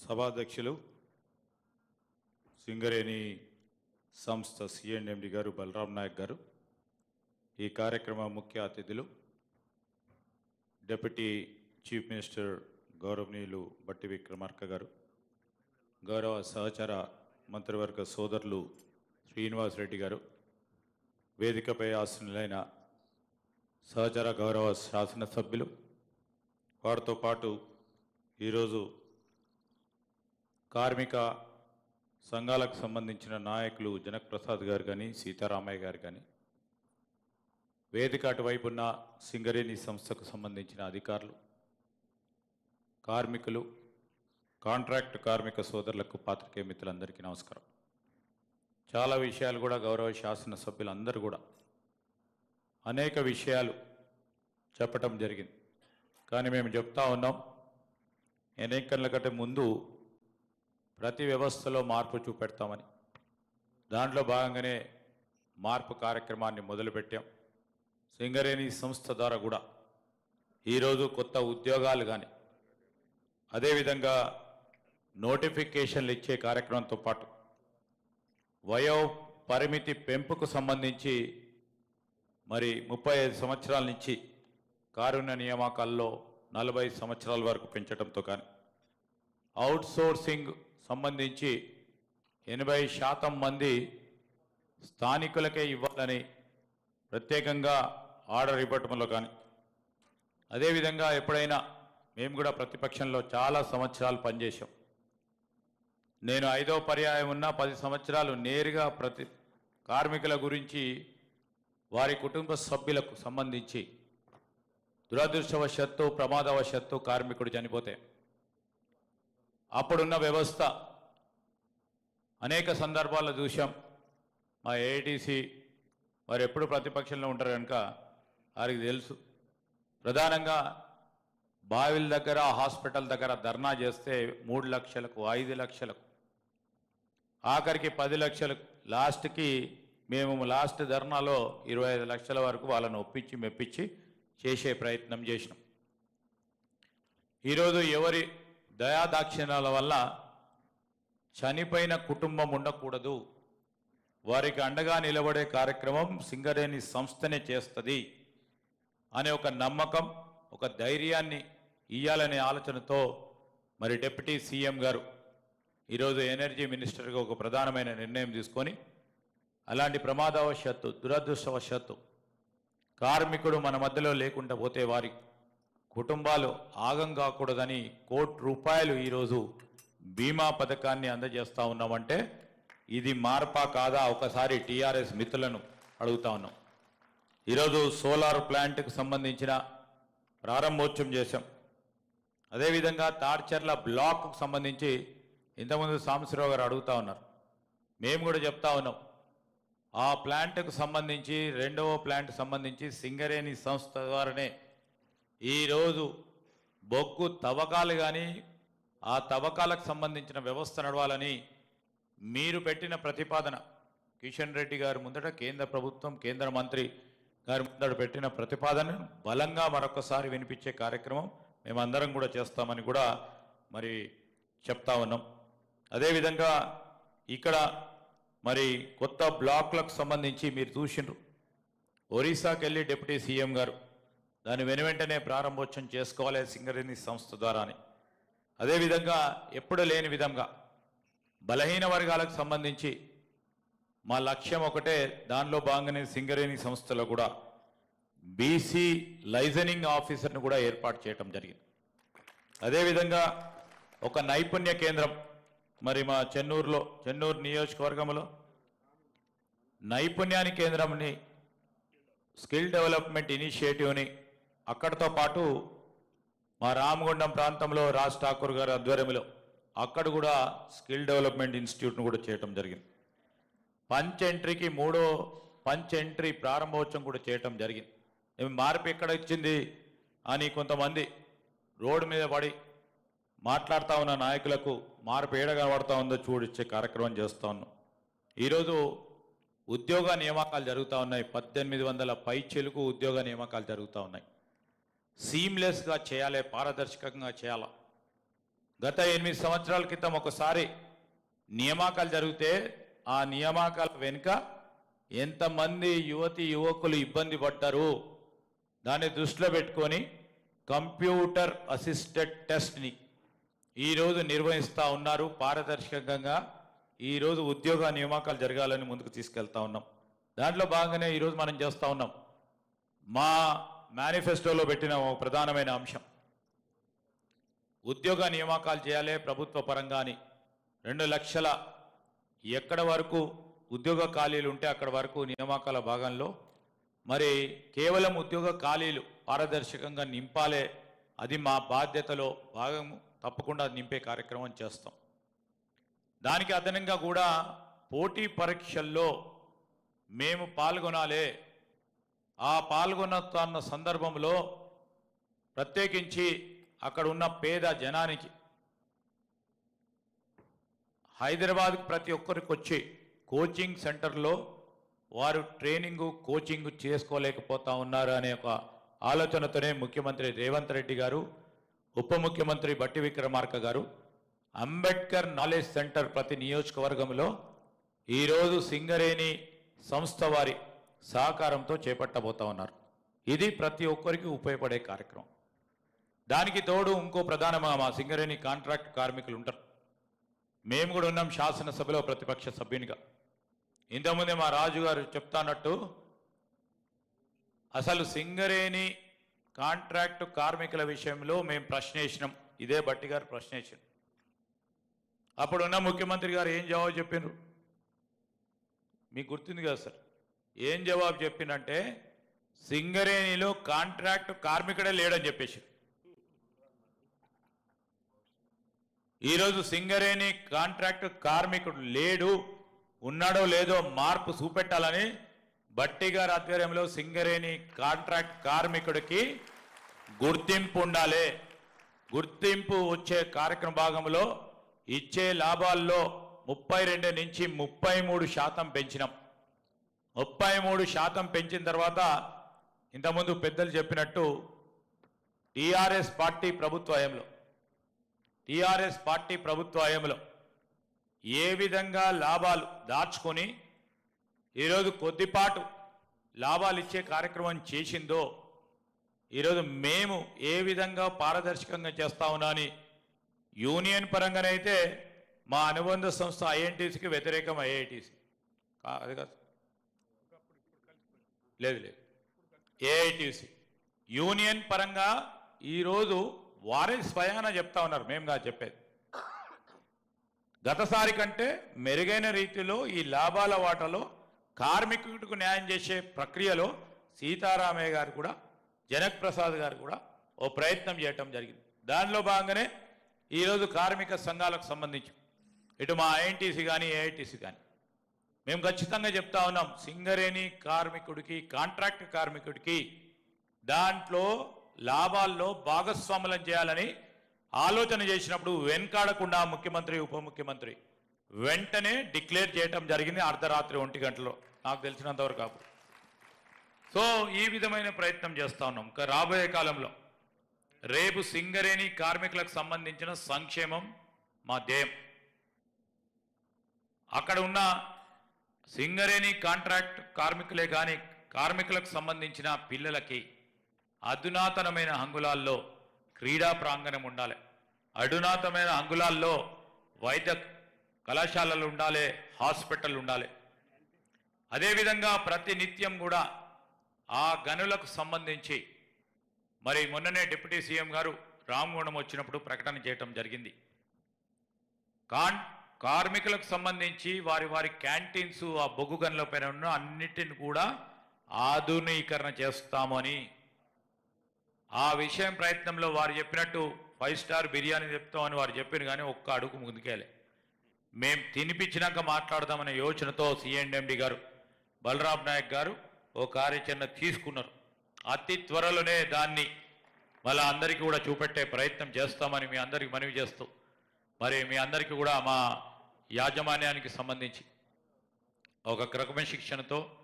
సభాధ్యక్షులు సింగరేణి సంస్థ సిఎండి గారు బలరాం నాయక్ గారు ఈ కార్యక్రమ ముఖ్య అతిథులు డిప్యూటీ చీఫ్ మినిస్టర్ గౌరవనీయులు బట్టి విక్రమార్క గారు గౌరవ సహచర మంత్రివర్గ సోదరులు శ్రీనివాస్ రెడ్డి గారు వేదికపై ఆసనులైన సహచర గౌరవ శాసనసభ్యులు వారితో పాటు ఈరోజు కార్మిక సంఘాలకు సంబంధించిన నాయకులు జనక్ ప్రసాద్ గారు కానీ సీతారామయ్య గారు కానీ వేదిక అటువైపు ఉన్న సింగరేణి సంస్థకు సంబంధించిన అధికారులు కార్మికులు కాంట్రాక్ట్ కార్మిక సోదరులకు పాత్రికేయ మిత్రులందరికీ నమస్కారం చాలా విషయాలు కూడా గౌరవ శాసనసభ్యులందరూ కూడా అనేక విషయాలు చెప్పటం జరిగింది కానీ మేము చెప్తా ఉన్నాం ఎన్నికల కంటే ముందు ప్రతి వ్యవస్థలో మార్పు చూపెడతామని దాంట్లో భాగంగానే మార్పు కార్యక్రమాన్ని మొదలుపెట్టాం సింగరేణి సంస్థ ద్వారా కూడా ఈరోజు కొత్త ఉద్యోగాలు కానీ అదేవిధంగా నోటిఫికేషన్లు ఇచ్చే కార్యక్రమంతో పాటు వయో పరిమితి పెంపుకు సంబంధించి మరి ముప్పై ఐదు సంవత్సరాల నుంచి కారుణ్య నియామకాల్లో నలభై సంవత్సరాల వరకు పెంచడంతో కానీ అవుట్ సోర్సింగ్ సంబంధించి ఎనభై శాతం మంది స్థానికులకే ఇవ్వాలని ప్రత్యేకంగా ఆర్డర్ ఇవ్వటంలో కానీ అదేవిధంగా ఎప్పుడైనా మేము కూడా ప్రతిపక్షంలో చాలా సంవత్సరాలు పనిచేసాం నేను ఐదో పర్యాయం ఉన్న పది సంవత్సరాలు నేరుగా ప్రతి కార్మికుల గురించి వారి కుటుంబ సభ్యులకు సంబంధించి దురదృష్టవశాత్తు ప్రమాదవశాత్తు కార్మికుడు చనిపోతే అప్పుడున్న వ్యవస్థ అనేక సందర్భాల్లో చూసాం మా ఏఐటీసీ వారు ఎప్పుడు ప్రతిపక్షంలో ఉంటారు కనుక వారికి తెలుసు ప్రధానంగా బావిల దగ్గర హాస్పిటల్ దగ్గర ధర్నా చేస్తే మూడు లక్షలకు ఐదు లక్షలకు ఆఖరికి పది లక్షలకు లాస్ట్కి మేము లాస్ట్ ధర్నాలో ఇరవై ఐదు లక్షల వరకు వాళ్ళని ఒప్పించి మెప్పించి చేసే ప్రయత్నం చేసినాం ఈరోజు ఎవరి దయాదాక్షిణ్యాల వల్ల చనిపోయిన కుటుంబం ఉండకూడదు వారికి అండగా నిలబడే కార్యక్రమం సింగరేణి సంస్థనే చేస్తుంది అనే ఒక నమ్మకం ఒక ధైర్యాన్ని ఇయ్యాలనే ఆలోచనతో మరి డిప్యూటీ సీఎం గారు ఈరోజు ఎనర్జీ మినిస్టర్గా ఒక ప్రధానమైన నిర్ణయం తీసుకొని అలాంటి ప్రమాదవశాత్తు దురదృష్టవశాత్తు కార్మికుడు మన మధ్యలో లేకుండా పోతే వారి కుటుంబాలు ఆగం కాకూడదని కోటి రూపాయలు ఈరోజు బీమా పథకాన్ని అందజేస్తా ఉన్నామంటే ఇది మార్పా కాదా ఒకసారి టీఆర్ఎస్ మిత్రులను అడుగుతా ఉన్నాం ఈరోజు సోలార్ ప్లాంట్కు సంబంధించిన ప్రారంభోత్సవం చేశాం అదేవిధంగా తాడ్చర్ల బ్లాక్కు సంబంధించి ఇంతకుముందు సాంబశివరావు గారు అడుగుతా ఉన్నారు మేము కూడా చెప్తా ఉన్నాం ఆ ప్లాంట్కు సంబంధించి రెండవ ప్లాంట్ సంబంధించి సింగరేణి సంస్థ ద్వారానే ఈరోజు బొగ్గు తవ్వకాలు కానీ ఆ తవ్వకాలకు సంబంధించిన వ్యవస్థ నడవాలని మీరు పెట్టిన ప్రతిపాదన కిషన్ రెడ్డి గారి ముందట కేంద్ర ప్రభుత్వం కేంద్ర మంత్రి గారి ముందట పెట్టిన ప్రతిపాదనను బలంగా మరొకసారి వినిపించే కార్యక్రమం మేమందరం కూడా చేస్తామని కూడా మరి చెప్తా ఉన్నాం అదేవిధంగా ఇక్కడ మరి కొత్త బ్లాక్లకు సంబంధించి మీరు చూసిండ్రు ఒరిస్సాకి వెళ్ళి డిప్యూటీ సీఎం గారు దాని వెను వెంటనే ప్రారంభోత్సవం చేసుకోవాలి సింగరేణి సంస్థ ద్వారా అని అదేవిధంగా ఎప్పుడు లేని విధంగా బలహీన వర్గాలకు సంబంధించి మా లక్ష్యం ఒకటే దానిలో భాగంగానే సింగరేణి సంస్థలో కూడా బీసీ లైజనింగ్ ఆఫీసర్ను కూడా ఏర్పాటు చేయటం జరిగింది అదేవిధంగా ఒక నైపుణ్య కేంద్రం మరి మా చెన్నూరులో చెన్నూరు నియోజకవర్గంలో నైపుణ్యాని కేంద్రంని స్కిల్ డెవలప్మెంట్ ఇనిషియేటివ్ని అక్కడితో పాటు మా రామగుండం ప్రాంతంలో రాజ్ ఠాకూర్ గారి ఆధ్వర్యంలో అక్కడ కూడా స్కిల్ డెవలప్మెంట్ ఇన్స్టిట్యూట్ను కూడా చేయటం జరిగింది పంచ్ ఎంట్రీకి మూడో పంచ్ ఎంట్రీ ప్రారంభోత్సవం కూడా చేయటం జరిగింది ఏమి మార్పు ఎక్కడ ఇచ్చింది అని కొంతమంది రోడ్డు మీద పడి మాట్లాడుతూ ఉన్న నాయకులకు మార్పు ఏడ కనబడతా ఉందో చూడిచ్చే కార్యక్రమం చేస్తూ ఉన్నాం ఈరోజు ఉద్యోగ నియామకాలు జరుగుతూ ఉన్నాయి పద్దెనిమిది వందల పైచెలుకు ఉద్యోగ నియామకాలు జరుగుతూ ఉన్నాయి సీమ్లెస్గా చేయాలి పారదర్శకంగా చేయాలి గత ఎనిమిది సంవత్సరాల క్రితం ఒకసారి నియామకాలు జరిగితే ఆ నియామకాల వెనుక ఎంతమంది యువతి యువకులు ఇబ్బంది పడ్డారు దాన్ని దృష్టిలో పెట్టుకొని కంప్యూటర్ అసిస్టెడ్ టెస్ట్ని ఈరోజు నిర్వహిస్తూ ఉన్నారు పారదర్శకంగా ఈరోజు ఉద్యోగ నియామకాలు జరగాలని ముందుకు తీసుకెళ్తా ఉన్నాం దాంట్లో భాగంగానే ఈరోజు మనం చేస్తూ ఉన్నాం మా మేనిఫెస్టోలో పెట్టిన ఒక ప్రధానమైన అంశం ఉద్యోగ నియామకాలు చేయాలి ప్రభుత్వ పరంగా అని రెండు లక్షల ఎక్కడ వరకు ఉద్యోగ ఖాళీలు ఉంటే అక్కడ వరకు నియామకాల భాగంలో మరి కేవలం ఉద్యోగ ఖాళీలు పారదర్శకంగా నింపాలే అది మా బాధ్యతలో భాగం తప్పకుండా నింపే కార్యక్రమం చేస్తాం దానికి అదనంగా కూడా పోటీ పరీక్షల్లో మేము పాల్గొనాలి ఆ పాల్గొన్న సందర్భంలో ప్రత్యేకించి అక్కడ ఉన్న పేద జనానికి హైదరాబాద్కు ప్రతి ఒక్కరికి వచ్చి కోచింగ్ సెంటర్లో వారు ట్రైనింగ్ కోచింగ్ చేసుకోలేకపోతా ఉన్నారు అనే ఒక ఆలోచనతోనే ముఖ్యమంత్రి రేవంత్ రెడ్డి గారు ఉప ముఖ్యమంత్రి బట్టి విక్రమార్క గారు అంబేద్కర్ నాలెడ్జ్ సెంటర్ ప్రతి నియోజకవర్గంలో ఈరోజు సింగరేణి సంస్థ వారి సహకారంతో చేపట్టబోతా ఉన్నారు ఇది ప్రతి ఒక్కరికి ఉపయోగపడే కార్యక్రమం దానికి తోడు ఇంకో ప్రధానమైన మా సింగరేణి కాంట్రాక్ట్ కార్మికులు ఉంటారు మేము కూడా ఉన్నాం శాసనసభలో ప్రతిపక్ష సభ్యునిగా ఇంతకుముందే మా రాజు గారు చెప్తానట్టు అసలు సింగరేణి కాంట్రాక్ట్ కార్మికుల విషయంలో మేము ప్రశ్న వేసినాం ఇదే బట్టి గారు ప్రశ్న వేసినాం అప్పుడున్న ముఖ్యమంత్రి గారు ఏం జవాబు చెప్పినారు మీకు గుర్తుంది కదా సార్ ఏం జవాబు చెప్పిందంటే సింగరేణిలో కాంట్రాక్ట్ కార్మికుడే లేడని చెప్పేసి ఈరోజు సింగరేణి కాంట్రాక్ట్ కార్మికుడు లేడు ఉన్నాడో లేదో మార్పు చూపెట్టాలని బట్టి గారి ఆధ్వర్యంలో సింగరేణి కాంట్రాక్ట్ కార్మికుడికి గుర్తింపు ఉండాలి గుర్తింపు వచ్చే కార్యక్రమ భాగంలో ఇచ్చే లాభాల్లో ముప్పై రెండు నుంచి ముప్పై మూడు శాతం పెంచినాం ముప్పై మూడు శాతం పెంచిన తర్వాత ఇంతకుముందు పెద్దలు చెప్పినట్టు టీఆర్ఎస్ పార్టీ ప్రభుత్వ హయాంలో టీఆర్ఎస్ పార్టీ ప్రభుత్వ హయాంలో ఏ విధంగా లాభాలు దాచుకొని ఈరోజు కొద్దిపాటు లాభాలు ఇచ్చే కార్యక్రమం చేసిందో ఈరోజు మేము ఏ విధంగా పారదర్శకంగా చేస్తా ఉన్నా అని యూనియన్ పరంగానైతే మా అనుబంధ సంస్థ ఐఎన్టీసీకి వ్యతిరేకం ఐఐటీసీ అది కాదు లేదు లేదు ఏఐటీసీ యూనియన్ పరంగా ఈరోజు వారే స్వయాన చెప్తా ఉన్నారు మేము కాదు చెప్పేది గతసారి కంటే మెరుగైన రీతిలో ఈ లాభాల వాటలో కార్మికుడికి న్యాయం చేసే ప్రక్రియలో సీతారామయ్య గారు కూడా జనక్ ప్రసాద్ గారు కూడా ఓ ప్రయత్నం చేయటం జరిగింది దానిలో భాగంగానే ఈరోజు కార్మిక సంఘాలకు సంబంధించి ఇటు మా ఐఎన్టీసీ కానీ ఏఐటీసీ కానీ మేము ఖచ్చితంగా చెప్తా ఉన్నాం సింగరేణి కార్మికుడికి కాంట్రాక్ట్ కార్మికుడికి దాంట్లో లాభాల్లో భాగస్వాములం చేయాలని ఆలోచన చేసినప్పుడు వెనకాడకుండా ముఖ్యమంత్రి ఉప ముఖ్యమంత్రి వెంటనే డిక్లేర్ చేయటం జరిగింది అర్ధరాత్రి ఒంటి గంటలో నాకు తెలిసినంత వరకు అప్పుడు సో ఈ విధమైన ప్రయత్నం చేస్తా ఉన్నాం ఇంకా రాబోయే కాలంలో రేపు సింగరేణి కార్మికులకు సంబంధించిన సంక్షేమం మా ధ్యేయం అక్కడ ఉన్న సింగరేణి కాంట్రాక్ట్ కార్మికులే కానీ కార్మికులకు సంబంధించిన పిల్లలకి అధునాతనమైన హంగులాల్లో క్రీడా ప్రాంగణం ఉండాలి అధునాతనమైన హంగులాల్లో వైద్య కళాశాలలు ఉండాలి హాస్పిటల్ ఉండాలి అదేవిధంగా ప్రతి నిత్యం కూడా ఆ గనులకు సంబంధించి మరి మొన్ననే డిప్యూటీ సీఎం గారు రామగుండం వచ్చినప్పుడు ప్రకటన చేయటం జరిగింది కాన్ కార్మికులకు సంబంధించి వారి వారి క్యాంటీన్స్ ఆ బొగ్గు గనుల పైన ఉన్న అన్నిటిని కూడా ఆధునీకరణ చేస్తామని ఆ విషయం ప్రయత్నంలో వారు చెప్పినట్టు ఫైవ్ స్టార్ బిర్యానీ చెప్తామని వారు చెప్పారు కానీ ఒక్క అడుగు ముందుకేలే మేం తినిపించినాక మాట్లాడదామనే యోచనతో సిఎండ్ఎండి గారు బలరాం నాయక్ గారు ఓ కార్యాచరణ తీసుకున్నారు అతి త్వరలోనే దాన్ని మళ్ళా అందరికీ కూడా చూపెట్టే ప్రయత్నం చేస్తామని మీ అందరికీ మనవి చేస్తూ మరి మీ అందరికీ కూడా మా యాజమాన్యానికి సంబంధించి ఒక క్రమశిక్షణతో